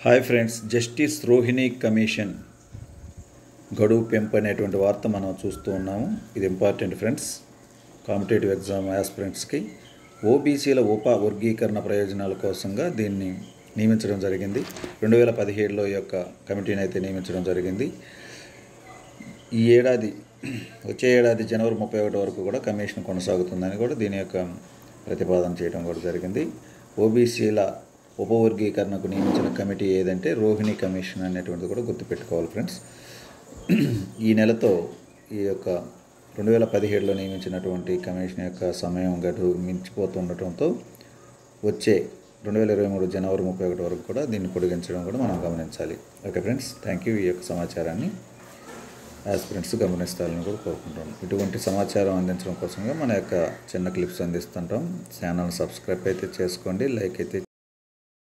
hi friends justice Rohini commission గడువు పెంపు అనేటువంటి వార్త మనం చూస్తూ ఉన్నాము ఇది ఇంపార్టెంట్ ఫ్రెండ్స్ కాంపిటేటివ్ ఎగ్జామ్ ఆస్పిరెంట్స్కి ఓబీసీల ఉప వర్గీకరణ ప్రయోజనాల కోసంగా దీన్ని నియమించడం జరిగింది రెండు వేల పదిహేడులో ఈ యొక్క కమిటీని అయితే నియమించడం జరిగింది ఈ ఏడాది వచ్చే ఏడాది జనవరి ముప్పై ఒకటి వరకు కూడా కమిషన్ కొనసాగుతుందని కూడా దీని యొక్క ప్రతిపాదన చేయడం కూడా జరిగింది ఓబీసీల ఉపవర్గీకరణకు నియమించిన కమిటీ ఏదంటే రోహిణి కమిషన్ అనేటువంటిది కూడా గుర్తుపెట్టుకోవాలి ఫ్రెండ్స్ ఈ నెలతో ఈ యొక్క రెండు వేల పదిహేడులో నియమించినటువంటి కమిషన్ యొక్క సమయం గడువు మించిపోతుండటంతో వచ్చే రెండు వేల ఇరవై మూడు జనవరి ముప్పై ఒకటి వరకు కూడా దీన్ని పొడిగించడం కూడా మనం గమనించాలి ఓకే ఫ్రెండ్స్ థ్యాంక్ యూ ఈ యొక్క సమాచారాన్ని ఆస్పిరెంట్స్ గమనిస్తారని కూడా కోరుకుంటాం ఇటువంటి సమాచారం అందించడం కోసంగా మన యొక్క చిన్న క్లిప్స్ అందిస్తుంటాం ఛానల్ సబ్స్క్రైబ్ అయితే చేసుకోండి లైక్ అయితే